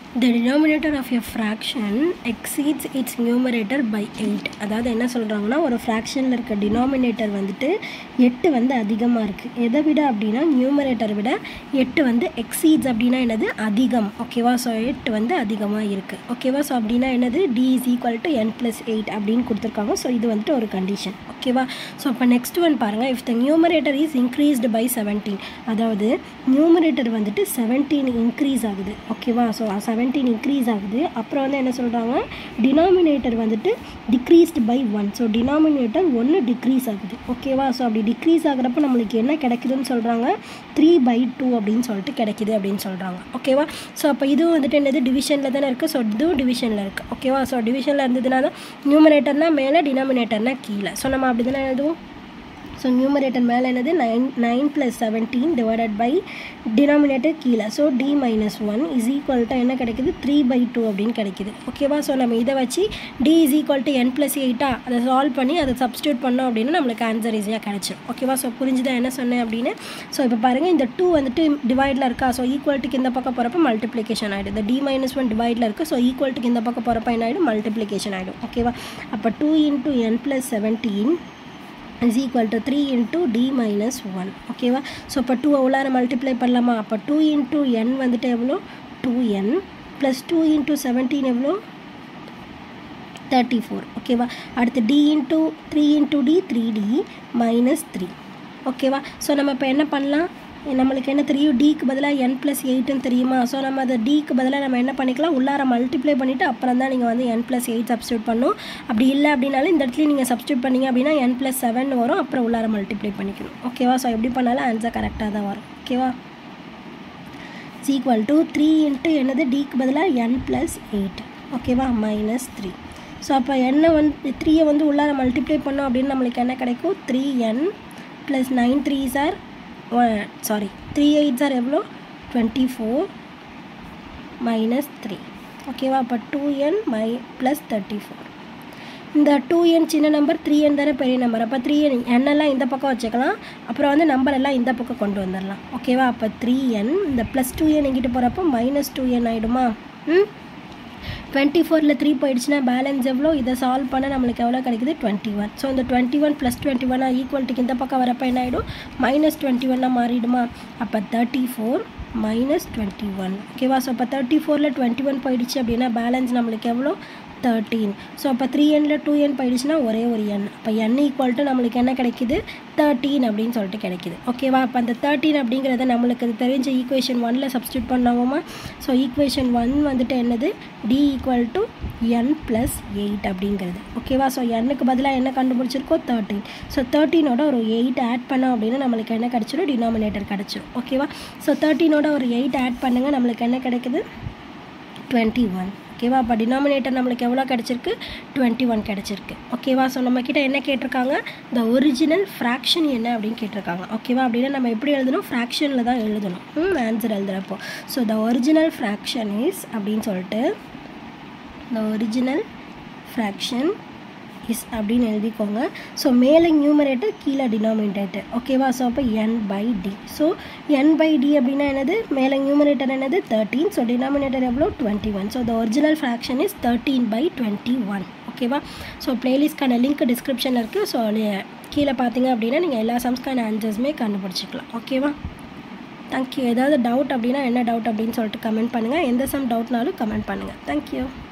the denominator of a fraction exceeds its numerator by 8 அதாவது என்ன சொல்கிறாங்கன்னா ஒரு ஃப்ராக்ஷனில் இருக்க டினாமினேட்டர் வந்துட்டு எட்டு வந்து அதிகமாக இருக்குது எதை விட அப்படின்னா நியூமரேட்டர் விட எட்டு வந்து எக்ஸீட்ஸ் அப்படின்னா என்னது அதிகம் ஓகேவா ஸோ எட்டு வந்து அதிகமாக இருக்குது ஓகேவா ஸோ அப்படின்னா என்னது D is equal to N plus eight அப்படின்னு கொடுத்துருக்காங்க ஸோ இது வந்துட்டு ஒரு கண்டிஷன் ஓகேவா ஸோ அப்போ நெக்ஸ்ட் ஒன் பாருங்கள் if the numerator is increased by seventeen அதாவது நியூமரேட்டர் வந்துட்டு செவன்டீன் இன்க்ரீஸ் ஆகுது ஓகேவா ஸோ செவன்டீன் இன்க்ரீஸ் ஆகுது அப்புறம் வந்து என்ன சொல்கிறாங்க டினாமினேட்டர் வந்துட்டு decreased by one so denominator ஒன்று டிக்ரீஸ் ஆகுது ஓகேவா ஸோ அப்படி டிக்ரீஸ் ஆகுறப்ப நம்மளுக்கு என்ன கிடைக்குதுன்னு சொல்கிறாங்க த்ரீ பை டூ அப்படின்னு சொல்லிட்டு கிடைக்குது அப்படின்னு சொல்கிறாங்க ஓகேவா ஸோ அப்போ இதுவும் வந்துட்டு என்னது டிவிஷனில் தானே இருக்குது ஸோ இதுவும் டிவிஷனில் இருக்குது ஓகேவா ஸோ டிவிஷனில் இருந்ததுனா தான் நியூமரேட்டர்னால் மேலே டினாமினேட்டர்னால் கீழே ஸோ நம்ம அப்படி தானே எழுதுவோம் ஸோ நியூமரேட்டர் மேலே என்னது nine nine plus seventeen divided by denominator கீழே so D minus one is equal to என்ன கிடைக்குது த்ரீ பை டூ அப்படின்னு கிடைக்குது ஓகேவா ஸோ நம்ம இதை வச்சு D is equal to N plus எயிட்டா அதை சால்வ் பண்ணி அதை சப்ஸ்டியூட் பண்ணோம் அப்படின்னா நம்மளுக்கு ஆன்சர் ஈஸியாக கிடச்சிடும் ஓகேவா ஸோ புரிஞ்சுதான் என்ன சொன்னேன் அப்படின்னு ஸோ இப்போ பாருங்கள் இந்த டூ வந்துட்டு டிவைடில் இருக்கா ஸோ ஈக்குவல்ட்டுக்கு இந்த பக்கம் போகிறப்ப மல்டிப்ளிகேஷன் ஆகிடும் இந்த டி மைனஸ் ஒன் டிவைடில் இருக்குது ஸோ ஈக்குவல்ட்டுக்கு இந்த பக்கம் போகிறப்ப என்ன ஆகிடும் மல்டிப்ளிகேஷன் ஆகிடும் ஓகேவா அப்போ two into N plus seventeen is equal to three into D minus one ஓகேவா ஸோ இப்போ டூ எவ்வளோ மல்டிப்ளை பண்ணலாமா அப்போ டூ இன்ட்டு என் வந்துட்டு எவ்வளோ two N plus two into seventeen எவ்வளோ தேர்ட்டி ஃபோர் ஓகேவா அடுத்து D into three into D three D minus three ஓகேவா ஸோ நம்ம இப்போ என்ன பண்ணலாம் நம்மளுக்கு என்ன தெரியும் டிக்கு பதிலாக என் ப்ளஸ் எயிட்டுன்னு தெரியுமா ஸோ நம்ம அதை டிக்கு பதிலாக நம்ம என்ன பண்ணிக்கலாம் உள்ளார மல்டிப்ளை பண்ணிவிட்டு அப்புறம் தான் நீங்கள் வந்து என் ப்ளஸ் எயிட் சப்ஸ்டியூட் பண்ணும் அப்படி இல்லை அப்படின்னாலும் இந்த இடத்துல நீங்கள் சப்ஸ்டியூட் பண்ணீங்க அப்படின்னா என் ப்ளஸ் செவன் வரும் அப்புறம் உள்ளார மல்டிப்ளை பண்ணிக்கணும் ஓகேவா ஸோ எப்படி பண்ணாலும் ஆன்சர் கரெக்டாக தான் வரும் ஓகேவா is equal to three into என்னது டிக்கு பதிலாக என் ப்ளஸ் எயிட் ஓகேவா மைனஸ் த்ரீ ஸோ அப்போ என்ன வந்து த்ரீயை வந்து உள்ளார மல்டிப்ளை பண்ணோம் அப்படின்னு நம்மளுக்கு என்ன கிடைக்கும் three N plus nine three sir sorry three eight sir எவ்வளோ டுவெண்ட்டி ஃபோர் மைனஸ் த்ரீ ஓகேவா அப்போ two N my plus thirty four இந்த டூ என் சின்ன நம்பர் த்ரீ என் தானே பெரிய நம்பர் அப்போ த்ரீ என் எண்ணெல்லாம் இந்த பக்கம் வச்சுக்கலாம் அப்புறம் வந்து நம்பர் எல்லாம் இந்த பக்கம் கொண்டு வந்துடலாம் ஓகேவா அப்போ த்ரீ என் இந்த ப்ளஸ் டூ என் எங்கிட்ட போகிறப்போ மைனஸ் டூ என் ஆகிடுமா ம் டுவெண்ட்டி ஃபோரில் த்ரீ போயிடுச்சுன்னா பேலன்ஸ் எவ்வளோ இதை சால்வ் பண்ண நம்மளுக்கு எவ்வளோ கிடைக்குது டுவெண்ட்டி ஒன் ஸோ இந்த டுவெண்ட்டி ஒன் ப்ளஸ் டுவெண்ட்டி ஒன்னாக ஈக்குவல்ட்டுக்கு இந்த பக்கம் வரப்போ என்ன ஆகிடும் மைனஸ் டுவெண்ட்டி ஒன்னாக மாறிடுமா அப்போ thirty four minus twenty one ஓகேவா ஸோ அப்போ தேர்ட்டி ஃபோரில் டுவெண்ட்டி ஒன் போயிடுச்சு அப்படின்னா பேலன்ஸ் நம்மளுக்கு எவ்வளோ தேர்ட்டீன் ஸோ அப்போ த்ரீ எண்ணில் டூ என் போயிடுச்சுன்னா ஒரே ஒரு எண் அப்போ என் ஈக்குவல் டு நம்மளுக்கு என்ன கிடைக்குது தேர்ட்டீன் அப்படின்னு சொல்லிட்டு கிடைக்குது ஓகேவா அப்போ அந்த தேர்ட்டீன் அப்படிங்கிறத நம்மளுக்கு அது தெரிஞ்ச ஈக்குவேஷன் ஒனில் சப்ஸ்டியூட் பண்ணாவோமா ஸோ ஈக்குவேஷன் ஒன் வந்துட்டு என்னது D equal to N plus eight அப்படிங்கிறது ஓகேவா ஸோ எண்ணுக்கு பதிலாக என்ன கண்டுபிடிச்சிருக்கோம் தேர்ட்டீன் ஸோ தேர்ட்டீனோட ஒரு எயிட் ஆட் பண்ணோம் அப்படின்னா நம்மளுக்கு என்ன கிடச்சிடும் டினாமினேட்டர் கிடச்சிடும் ஓகேவா ஸோ தேர்ட்டீனோட ஒரு எயிட் ஆட் பண்ணுங்கள் நம்மளுக்கு என்ன கிடைக்குது டுவெண்ட்டி ஒன் ஓகேவா அப்போ டினாமினேட்டர் நம்மளுக்கு எவ்வளோ கிடச்சிருக்கு டுவெண்ட்டி ஒன் கிடச்சிருக்கு ஓகேவா ஸோ நம்மக்கிட்ட என்ன கேட்டிருக்காங்க த ஒரிஜினல் ஃப்ராக்ஷன் என்ன அப்படின்னு கேட்டிருக்காங்க ஓகேவா அப்படின்னா நம்ம எப்படி எழுதணும் ஃப்ராக்ஷனில் தான் எழுதணும் ம் ஆன்சர் எழுதுகிறப்போ so the original fraction is அப்படின்னு சொல்லிட்டு த ஒரிஜினல் ஃப்ராக்ஷன் இஸ் அப்படின்னு எழுதிக்கோங்க ஸோ மேலே நியூமரேட்டர் கீழே டினாமினேட்டர் ஓகேவா ஸோ அப்போ N by D so N by D அப்படின்னா என்னது மேலே நியூமரேட்டர் என்னது தேர்ட்டீன் ஸோ டினாமினேட்டர் எவ்வளோ twenty one so the original fraction is thirteen by twenty one ஓகேவா ஸோ ப்ளேலிஸ்ட்கான லிங்க் டிஸ்கிரிப்ஷனில் இருக்குது ஸோ கீழே பார்த்தீங்க அப்படின்னா நீங்கள் எல்லா சம்ஸ்க்கான ஆன்சர்ஸுமே கண்டுபிடிச்சிக்கலாம் ஓகேவா தேங்க்யூ ஏதாவது டவுட் அப்படின்னா என்ன டவுட் அப்படின்னு சொல்லிட்டு கமெண்ட் பண்ணுங்கள் எந்த சம் டவுட்னாலும் கமெண்ட் பண்ணுங்கள் தேங்க்யூ